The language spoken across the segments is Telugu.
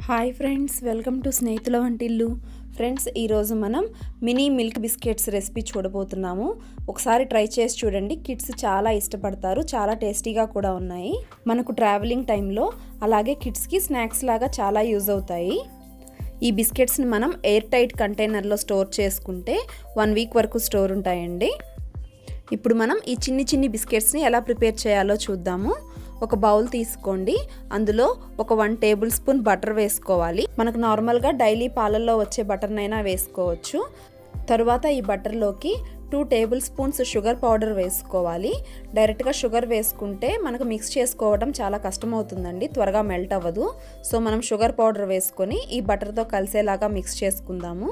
హాయ్ ఫ్రెండ్స్ వెల్కమ్ టు స్నేహితుల వంటిల్లు ఫ్రెండ్స్ ఈరోజు మనం మినీ మిల్క్ బిస్కెట్స్ రెసిపీ చూడబోతున్నాము ఒకసారి ట్రై చేసి చూడండి కిడ్స్ చాలా ఇష్టపడతారు చాలా టేస్టీగా కూడా ఉన్నాయి మనకు ట్రావెలింగ్ టైంలో అలాగే కిడ్స్కి స్నాక్స్ లాగా చాలా యూజ్ అవుతాయి ఈ బిస్కెట్స్ని మనం ఎయిర్ టైట్ కంటైనర్లో స్టోర్ చేసుకుంటే వన్ వీక్ వరకు స్టోర్ ఉంటాయండి ఇప్పుడు మనం ఈ చిన్ని చిన్ని బిస్కెట్స్ని ఎలా ప్రిపేర్ చేయాలో చూద్దాము ఒక బౌల్ తీసుకోండి అందులో ఒక వన్ టేబుల్ స్పూన్ బటర్ వేసుకోవాలి మనకు నార్మల్గా డైలీ పాలల్లో వచ్చే బటర్నైనా వేసుకోవచ్చు తరువాత ఈ బటర్లోకి two tablespoons sugar powder వేసుకోవాలి డైరెక్ట్గా షుగర్ వేసుకుంటే మనకు మిక్స్ చేసుకోవడం చాలా కష్టమవుతుందండి త్వరగా మెల్ట్ అవ్వదు సో మనం షుగర్ పౌడర్ వేసుకొని ఈ బటర్తో కలిసేలాగా మిక్స్ చేసుకుందాము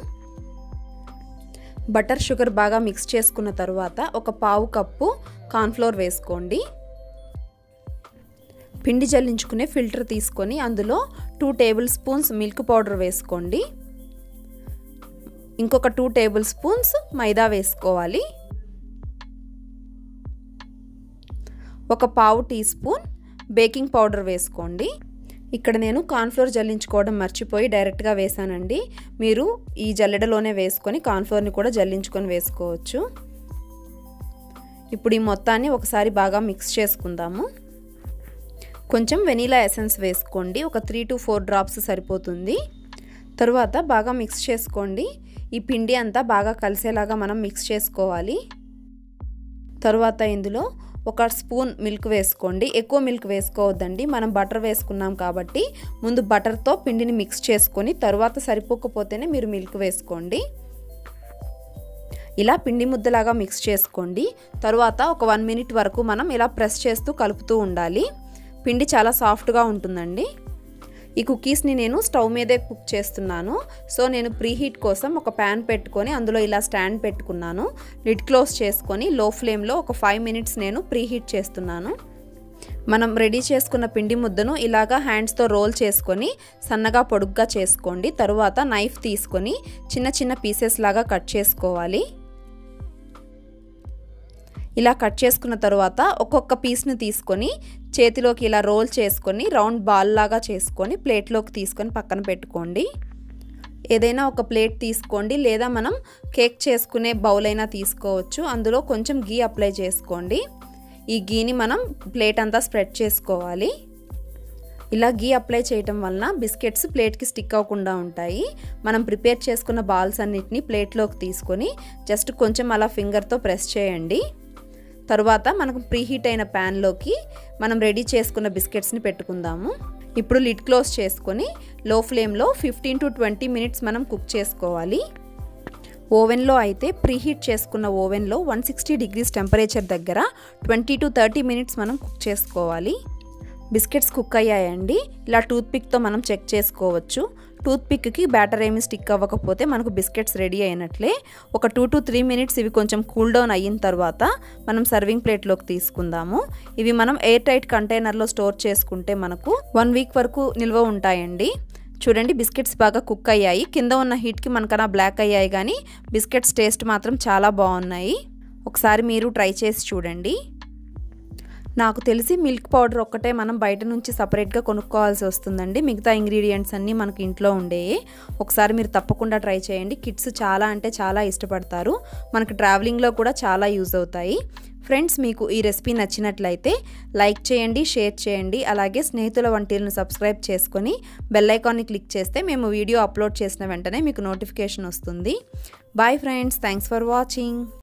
బటర్ షుగర్ బాగా మిక్స్ చేసుకున్న తర్వాత ఒక పావు కప్పు కార్న్ఫ్లోర్ వేసుకోండి పిండి జల్లించుకునే ఫిల్టర్ తీసుకొని అందులో two tablespoons milk powder వేసుకోండి ఇంకొక టూ టేబుల్ స్పూన్స్ మైదా వేసుకోవాలి ఒక పావు టీ స్పూన్ బేకింగ్ పౌడర్ వేసుకోండి ఇక్కడ నేను కార్న్ఫ్లోర్ జల్లించుకోవడం మర్చిపోయి డైరెక్ట్గా వేసానండి మీరు ఈ జల్లెడలోనే వేసుకొని కార్న్ఫ్లోర్ని కూడా జల్లించుకొని వేసుకోవచ్చు ఇప్పుడు ఈ మొత్తాన్ని ఒకసారి బాగా మిక్స్ చేసుకుందాము కొంచెం వెనీలా ఎసెన్స్ వేసుకోండి ఒక త్రీ టు ఫోర్ డ్రాప్స్ సరిపోతుంది తరువాత బాగా మిక్స్ చేసుకోండి ఈ పిండి అంతా బాగా కలిసేలాగా మనం మిక్స్ చేసుకోవాలి తరువాత ఇందులో ఒక స్పూన్ మిల్క్ వేసుకోండి ఎక్కువ మిల్క్ వేసుకోవద్దండి మనం బటర్ వేసుకున్నాం కాబట్టి ముందు బటర్తో పిండిని మిక్స్ చేసుకొని తరువాత సరిపోకపోతేనే మీరు మిల్క్ వేసుకోండి ఇలా పిండి ముద్దలాగా మిక్స్ చేసుకోండి తరువాత ఒక వన్ మినిట్ వరకు మనం ఇలా ప్రెస్ చేస్తూ కలుపుతూ ఉండాలి పిండి చాలా సాఫ్ట్గా ఉంటుందండి ఈ కుకీస్ని నేను స్టవ్ మీదే కుక్ చేస్తున్నాను సో నేను ప్రీహీట్ కోసం ఒక ప్యాన్ పెట్టుకొని అందులో ఇలా స్టాండ్ పెట్టుకున్నాను లిడ్ క్లోజ్ చేసుకొని లో ఫ్లేమ్లో ఒక ఫైవ్ మినిట్స్ నేను ప్రీహీట్ చేస్తున్నాను మనం రెడీ చేసుకున్న పిండి ముద్దను ఇలాగా హ్యాండ్స్తో రోల్ చేసుకొని సన్నగా పొడుగ్గా చేసుకోండి తరువాత నైఫ్ తీసుకొని చిన్న చిన్న పీసెస్ లాగా కట్ చేసుకోవాలి ఇలా కట్ చేసుకున్న తర్వాత ఒక్కొక్క పీస్ని తీసుకొని చేతిలోకి ఇలా రోల్ చేసుకొని రౌండ్ బాల్ లాగా చేసుకొని ప్లేట్లోకి తీసుకొని పక్కన పెట్టుకోండి ఏదైనా ఒక ప్లేట్ తీసుకోండి లేదా మనం కేక్ చేసుకునే బౌల్ అయినా తీసుకోవచ్చు అందులో కొంచెం గీ అప్లై చేసుకోండి ఈ గీని మనం ప్లేట్ అంతా స్ప్రెడ్ చేసుకోవాలి ఇలా గీ అప్లై చేయటం వలన బిస్కెట్స్ ప్లేట్కి స్టిక్ అవ్వకుండా ఉంటాయి మనం ప్రిపేర్ చేసుకున్న బాల్స్ అన్నిటిని ప్లేట్లోకి తీసుకొని జస్ట్ కొంచెం అలా ఫింగర్తో ప్రెస్ చేయండి తరువాత మనకు ప్రీహీట్ అయిన ప్యాన్లోకి మనం రెడీ చేసుకున్న బిస్కెట్స్ని పెట్టుకుందాము ఇప్పుడు లిడ్ క్లోజ్ చేసుకొని లో ఫ్లేమ్లో ఫిఫ్టీన్ టు ట్వంటీ మినిట్స్ మనం కుక్ చేసుకోవాలి ఓవెన్లో అయితే ప్రీహీట్ చేసుకున్న ఓవెన్లో వన్ సిక్స్టీ డిగ్రీస్ టెంపరేచర్ దగ్గర ట్వంటీ టు థర్టీ మినిట్స్ మనం కుక్ చేసుకోవాలి బిస్కెట్స్ కుక్ అయ్యాయండి ఇలా టూత్పిక్తో మనం చెక్ చేసుకోవచ్చు టూత్పిక్కి బ్యాటర్ ఏమి స్టిక్ అవ్వకపోతే మనకు బిస్కెట్స్ రెడీ అయినట్లే ఒక టూ టు త్రీ మినిట్స్ ఇవి కొంచెం కూల్ డౌన్ అయిన తర్వాత మనం సర్వింగ్ ప్లేట్లోకి తీసుకుందాము ఇవి మనం ఎయిర్ టైట్ కంటైనర్లో స్టోర్ చేసుకుంటే మనకు వన్ వీక్ వరకు నిల్వ ఉంటాయండి చూడండి బిస్కెట్స్ బాగా కుక్ అయ్యాయి కింద ఉన్న హీట్కి మనకన్నా బ్లాక్ అయ్యాయి కానీ బిస్కెట్స్ టేస్ట్ మాత్రం చాలా బాగున్నాయి ఒకసారి మీరు ట్రై చేసి చూడండి నాకు తెలిసి మిల్క్ పౌడర్ ఒక్కటే మనం బయట నుంచి సపరేట్గా కొనుక్కోవాల్సి వస్తుందండి మిగతా ఇంగ్రీడియంట్స్ అన్నీ మనకి ఇంట్లో ఉండేవి ఒకసారి మీరు తప్పకుండా ట్రై చేయండి కిడ్స్ చాలా అంటే చాలా ఇష్టపడతారు మనకి ట్రావెలింగ్లో కూడా చాలా యూజ్ అవుతాయి ఫ్రెండ్స్ మీకు ఈ రెసిపీ నచ్చినట్లయితే లైక్ చేయండి షేర్ చేయండి అలాగే స్నేహితుల వంటిలను సబ్స్క్రైబ్ చేసుకొని బెల్ ఐకాన్ని క్లిక్ చేస్తే మేము వీడియో అప్లోడ్ చేసిన వెంటనే మీకు నోటిఫికేషన్ వస్తుంది bye friends thanks for watching